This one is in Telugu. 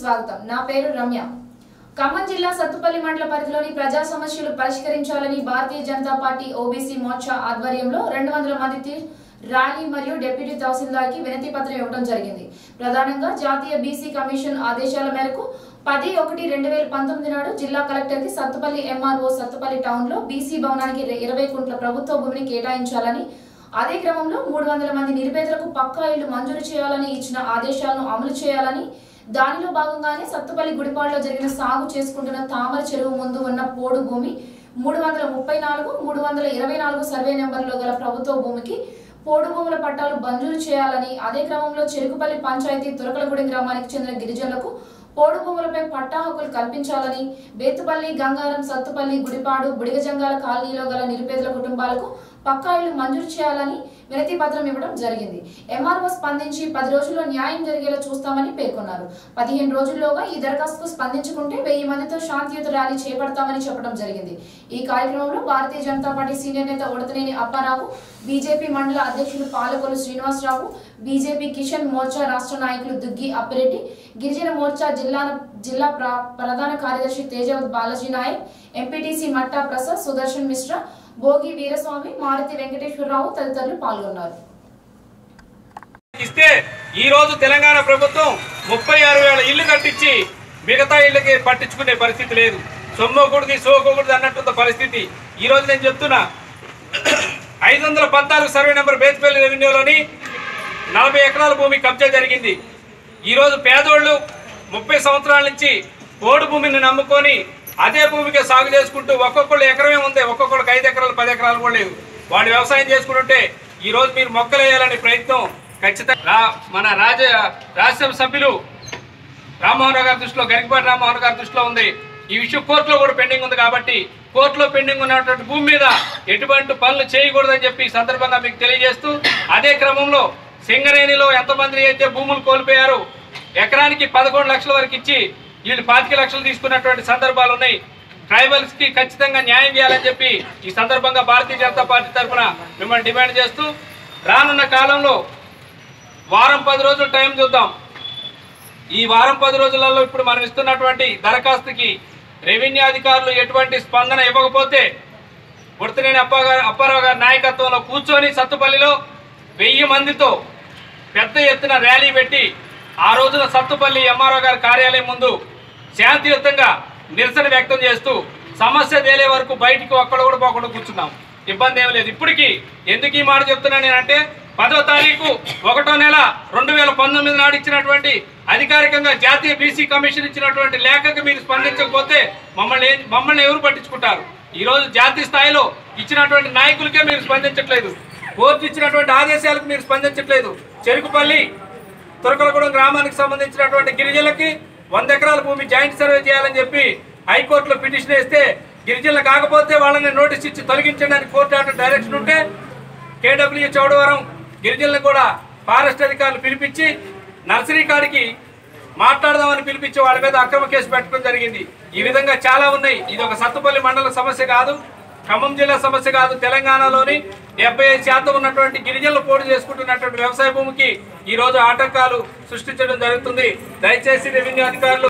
స్వాగతం నా పేరు రమ్య ఖమ్మం జిల్లా సత్తుపల్లి మండల పరిధిలోని ప్రజా సమస్యలు పరిష్కరించాలని భారతీయ జనతా పార్టీ ఓబీసీ మోర్చా ఆధ్వర్యంలో రెండు వందల మంది తి- ర్యాలీ మరియు డిప్యూటీ తహసీల్దార్ కి వినతి పత్రం ఇవ్వడం జరిగింది ప్రధానంగా జాతీయ బీసీ కమిషన్ ఆదేశాల మేరకు పది ఒకటి రెండు వేల పంతొమ్మిది నాడు జిల్లా కలెక్టర్ కి సత్తుపల్లి ఎంఆర్ఓ సత్తుపల్లి టౌన్ లో బీసీ భవనానికి ఇర- ఇరవై కుంట్ల ప్రభుత్వ భూమిని కేటాయించాలని అదే క్రమంలో మూడు వందల మంది నిరుపేదలకు పక్కా ఇళ్లు మంజూరు చేయాలని ఇచ్చిన ఆదేశాలను అమలు చేయాలని దానిలో భాగంగానే సత్తుపల్లి గుడిపాడులో జరిగిన సాగు చేసుకుంటున్న తామర చెరువు ముందు ఉన్న పోడు భూమి మూడు వందల ముప్పై నాలుగు మూడు వందల ఇరవై నాలుగు సర్వే నెంబర్లో గల ప్రభుత్వ భూమికి పోడు భూముల పట్టాలు మంజూరు చేయాలని అదే క్రమంలో చెరుకుపల్లి పంచాయతీ తురకలగూడి గ్రామానికి చెందిన గిరిజనులకు పోడు భూములపై పట్టా హక్కులు కల్పించాలని బేతుపల్లి గంగారం సత్తుపల్లి గుడిపాడు బుడిగజంగాల కాలనీలో గల నిరుపేదల కుటుంబాలకు పక్కా ఇళ్లు మంజూరు చేయాలని వినతి పత్రం ఇవ్వడం జరిగింది ఎంఆర్ఓ స్పందించి పది రోజుల్లో న్యాయం జరిగేలా చూస్తామని పేర్కొన్నారు పదిహేను రోజుల్లోగా ఈ దరఖాస్తుకు స్పందించకుంటే వెయ్యి మందితో శాంతియుత ర్యాలీ చేపడతామని చెప్పడం జరిగింది ఈ కార్యక్రమంలో భారతీయ జనతా పార్టీ సీనియర్ నేత ఉడతనేని అప్పారావు బీజేపీ మండల అధ్యక్షులు పాలకొల్లు శ్రీనివాసరావు బీజేపీ కిషన్ మోర్చా రాష్ట్ర నాయకులు దుగ్గి అప్పిరెడ్డి గిరిజన మోర్చా జిల్లా జిల్లా ప్ర- ప్రధాన కార్యదర్శి తేజవత్ బాలాజీ నాయక్ ఎంపీటీసీ మట్టా ప్రసాద్ సుదర్శన్ మిశ్రా భోగి వీరస్వామి మారుతి వెంకటేశ్వరరావు తదితరులు పాల్గొన్నారు ఇస్తే ఈ రోజు తెలంగాణ ప్రభుత్వం ముప్పై ఆరు వేల ఇల్లు కట్టించి మిగతా ఇళ్ళకి పట్టించుకునే పరిస్థితి లేదు సొమ్మకూడదు సోకూడదు అన్నట్టు పరిస్థితి ఈ రోజు నేను చెప్తున్నా ఐదు వందల పద్నాలుగు సర్వే నెంబర్ బేతిపల్లి రెవెన్యూలోని నలభై ఎకరాల భూమి కబ్జా జరిగింది ఈరోజు పేదోళ్ళు ముప్పై సంవత్సరాల నుంచి ఓడు భూమిని నమ్ముకొని అదే భూమికి సాగు చేసుకుంటూ ఒక్కొక్కళ్ళు ఎకరమే ఉంది ఒక్కొక్కళ్ళకి ఐదు ఎకరాలు పది ఎకరాలు కూడా లేవు వాళ్ళు వ్యవసాయం చేసుకుంటుంటే ఈ రోజు మీరు మొక్కలు వేయాలనే ప్రయత్నం ఖచ్చితంగా రా- మన రాజ రాజ్యసభ సభ్యులు రామ్మోహన్ రావు గారి దృష్టిలో గరికపాటి రామ్మోహన్ గారి దృష్టిలో ఉంది ఈ విషయం కోర్టులో కూడా పెండింగ్ ఉంది కాబట్టి కోర్టులో పెండింగ్ ఉన్నటువంటి భూమి మీద ఎటువంటి పనులు చేయకూడదని చెప్పి ఈ సందర్భంగా మీకు తెలియజేస్తూ అదే క్రమంలో సింగరేణిలో ఎంతమంది అయితే భూములు కోల్పోయారు ఎకరానికి పదకొండు లక్షల వరకు ఇచ్చి వీళ్ళు పాతిక లక్షలు తీసుకున్నటువంటి సందర్భాలు ఉన్నాయి ట్రైబల్స్ కి ఖచ్చితంగా న్యాయం చేయాలని చెప్పి ఈ సందర్భంగా భారతీయ జనతా పార్టీ తరఫున మిమ్మల్ని డిమాండ్ చేస్తూ రానున్న కాలంలో వారం పది రోజులు టైం చూద్దాం ఈ వారం పది రోజులలో ఇప్పుడు మనం ఇస్తున్నటువంటి దరఖాస్తుకి రెవెన్యూ అధికారులు ఎటువంటి స్పందన ఇవ్వకపోతే గుర్తులేని అప్ప గారు అప్పారావు గారి నాయకత్వంలో కూర్చొని సత్తుపల్లిలో వెయ్యి మందితో పెద్ద ఎత్తున ర్యాలీ పెట్టి ఆ రోజున సత్తుపల్లి ఎంఆర్ఓ గారి కార్యాలయం ముందు శాంతియుతంగా నిరసన వ్యక్తం చేస్తూ సమస్య తేలే వరకు బయటికి ఒక్కడ కూడా పోకుండా కూర్చున్నాం ఇబ్బంది ఏం లేదు ఇప్పటికీ ఎందుకు ఈ మాట చెప్తున్నాను నేనంటే పదో తారీఖు ఒకటో నెల రెండు వేల పంతొమ్మిది నాడు ఇచ్చినటువంటి అధికారికంగా జాతీయ బీసీ కమిషన్ ఇచ్చినటువంటి లేఖకు మీరు స్పందించకపోతే మమ్మల్ని ఏం- మమ్మల్ని ఎవరు పట్టించుకుంటారు ఈ రోజు జాతీయ స్థాయిలో ఇచ్చినటువంటి నాయకులకే మీరు స్పందించట్లేదు కోర్టు ఇచ్చినటువంటి ఆదేశాలకు మీరు స్పందించట్లేదు చెరుకుపల్లి తురకలగూడెం గ్రామానికి సంబంధించినటువంటి గిరిజనులకి వంద ఎకరాల భూమి జాయింట్ సర్వే చేయాలని చెప్పి హైకోర్టులో పిటిషన్ వేస్తే గిరిజనులు కాకపోతే వాళ్ళని నోటీస్ ఇచ్చి తొలగించండి అని కోర్టు ఆర్డర్ డైరెక్షన్ ఉంటే కేడబ్ల్యూ చౌడవరం గిరిజనులను కూడా ఫారెస్ట్ అధికారులు పిలిపించి నర్సరీ కాడికి మాట్లాడదామని పిలిపించి వాళ్ళ మీద అక్రమ కేసు పెట్టడం జరిగింది ఈ విధంగా చాలా ఉన్నాయి ఇది ఒక సత్తుపల్లి మండల సమస్య కాదు ఖమ్మం జిల్లా సమస్య కాదు తెలంగాణలోని డెబ్బై ఐదు శాతం ఉన్నటువంటి గిరిజనులు పోటీ చేసుకుంటున్నటువంటి వ్యవసాయ భూమికి ఈ రోజు ఆటంకాలు సృష్టించడం జరుగుతుంది దయచేసి రెవెన్యూ అధికారులు